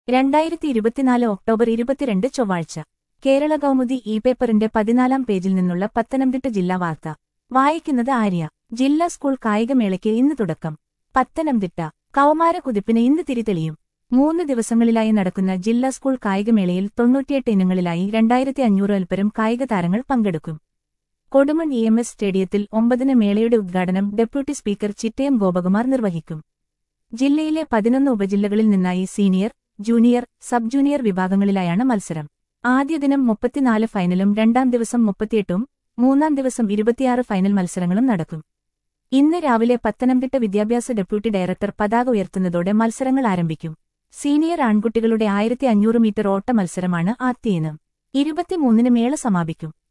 രണ്ടായിരത്തി ഇരുപത്തിനാല് ഒക്ടോബർ ഇരുപത്തിരണ്ട് ചൊവ്വാഴ്ച കേരള കൗമുദി ഇ പേപ്പറിന്റെ പതിനാലാം പേജിൽ നിന്നുള്ള പത്തനംതിട്ട ജില്ലാ വാർത്ത വായിക്കുന്നത് ആര്യ ജില്ലാ സ്കൂൾ കായികമേളയ്ക്ക് ഇന്ന് തുടക്കം പത്തനംതിട്ട കൗമാര കുതിപ്പിന് ഇന്ന് തിരിതെളിയും മൂന്ന് ദിവസങ്ങളിലായി നടക്കുന്ന ജില്ലാ സ്കൂൾ കായികമേളയിൽ തൊണ്ണൂറ്റിയെട്ട് ഇനങ്ങളിലായി രണ്ടായിരത്തി അഞ്ഞൂറ് പരം കായിക താരങ്ങൾ പങ്കെടുക്കും കൊടുമൺ ഇ എം എസ് സ്റ്റേഡിയത്തിൽ ഒമ്പതിന് മേളയുടെ ഉദ്ഘാടനം ഡെപ്യൂട്ടി സ്പീക്കർ ചിറ്റയം ഗോപകുമാർ നിർവഹിക്കും ജില്ലയിലെ പതിനൊന്ന് ഉപജില്ലകളിൽ നിന്നായി സീനിയർ ജൂനിയർ സബ് ജൂനിയർ വിഭാഗങ്ങളിലായാണ് മത്സരം ആദ്യ ദിനം മുപ്പത്തിനാല് ഫൈനലും രണ്ടാം ദിവസം മുപ്പത്തിയെട്ടും മൂന്നാം ദിവസം ഇരുപത്തിയാറ് ഫൈനൽ മത്സരങ്ങളും നടക്കും ഇന്ന് രാവിലെ പത്തനംതിട്ട വിദ്യാഭ്യാസ ഡെപ്യൂട്ടി ഡയറക്ടർ പതാക ഉയർത്തുന്നതോടെ മത്സരങ്ങൾ ആരംഭിക്കും സീനിയർ ആൺകുട്ടികളുടെ ആയിരത്തി അഞ്ഞൂറ് മീറ്റർ ഓട്ട മത്സരമാണ് ആദ്യ ഇനം ഇരുപത്തിമൂന്നിന് മേള സമാപിക്കും